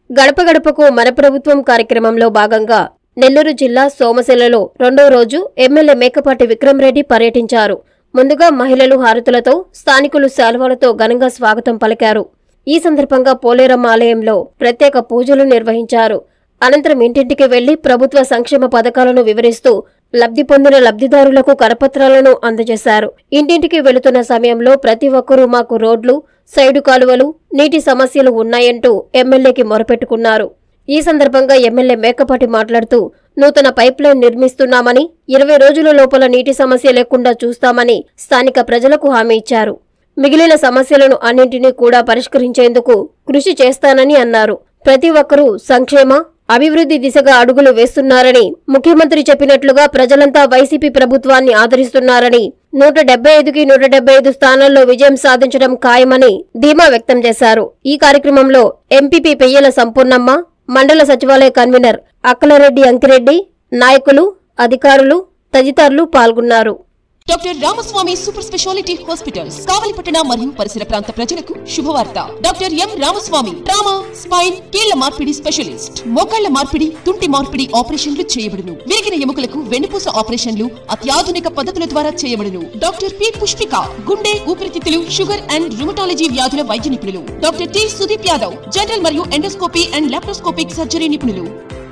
గడప గడపకు మన ప్రభుత్వం కార్యక్రమంలో భాగంగా నెల్లూరు జిల్లా సోమశిలలో రెండో రోజు ఎమ్మెల్యే మేకపాటి విక్రమరెడ్డి పర్యటించారు ముందుగా మహిళలు హారతులతో స్థానికులు శాల్వాలతో ఘనంగా స్వాగతం పలికారు ఈ సందర్భంగా పోలేరమ్మ ఆలయంలో ప్రత్యేక పూజలు నిర్వహించారు అనంతరం ఇంటింటికి వెళ్లి ప్రభుత్వ సంక్షేమ పథకాలను వివరిస్తూ లబ్ధి పొందిన లబ్ధిదారులకు కరపత్రాలను అందజేశారు ఇంటింటికి వెళుతున్న సమయంలో ప్రతి ఒక్కరూ మాకు రోడ్లు సైడు కాలువలు నీటి సమస్యలు ఉన్నాయంటూ ఎమ్మెల్యేకి మొరపెట్టుకున్నారు ఈ సందర్భంగా ఎమ్మెల్యే మేకపాటి మాట్లాడుతూ నూతన పైప్ లైన్ నిర్మిస్తున్నామని ఇరవై రోజుల లోపల నీటి సమస్య లేకుండా చూస్తామని స్థానిక ప్రజలకు హామీ ఇచ్చారు మిగిలిన సమస్యలను అన్నింటినీ కూడా పరిష్కరించేందుకు కృషి చేస్తానని అన్నారు ప్రతి ఒక్కరూ సంక్షేమ అభివృద్ధి దిశగా అడుగులు వేస్తున్నారని ముఖ్యమంత్రి చెప్పినట్లుగా ప్రజలంతా వైసీపీ ప్రభుత్వాన్ని ఆదరిస్తున్నారని నూట డెబ్బై ఐదుకి నూట డెబ్బై ఐదు స్థానాల్లో విజయం సాధించడం ఖాయమని ధీమా వ్యక్తం చేశారు ఈ కార్యక్రమంలో ఎంపీపీ పెయ్యల సంపూర్ణమ్మ మండల సచివాలయ కన్వీనర్ అక్కలరెడ్డి అంకిరెడ్డి నాయకులు అధికారులు తదితరులు పాల్గొన్నారు doctor Ramaswamy super speciality hospitals కావలిపట్టణ మరియు పరిసర ప్రాంత ప్రజలకు శుభవార్త doctor M Ramaswamy trauma spine కీళ్ల మార్పిడి స్పెషలిస్ట్ మోకాళ్ల మార్పిడి తుంటి మార్పిడి ఆపరేషన్లు చేయబడును విరిగిన ఎముకలకు వెన్నుపూస ఆపరేషన్లు అత్యాధునిక పద్ధతుల ద్వారా చేయబడును డాక్టర్ పి పుష్పిక గుండె ఊపిరితిత్తులు షుగర్ అండ్ రుమటాలజీ వ్యాధుల వైద్య నిపుణులు doctor T Sudeep Yadav general మరియు ఎండోస్కోపీ అండ్ లాప్రోస్కోపిక్ సర్జరీ నిపుణులు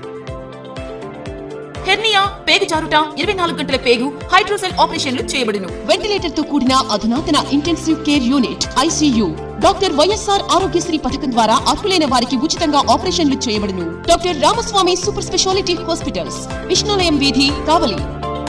హెర్నియా పేగు జారుట ఇరవై నాలుగు గంటల పేగు హైడ్రోసెల్ ఆపరేషన్లు చేయబడును వెంటిలేటర్ తో కూడిన అధునాతన intensive care unit ICU doctor YSR Aarogyasri పథకం ద్వారా అర్హులైన వారికి ఉచితంగా ఆపరేషన్లు చేయబడును doctor Ramaswamy super speciality hospitals Vishnulayam వీధి కావలి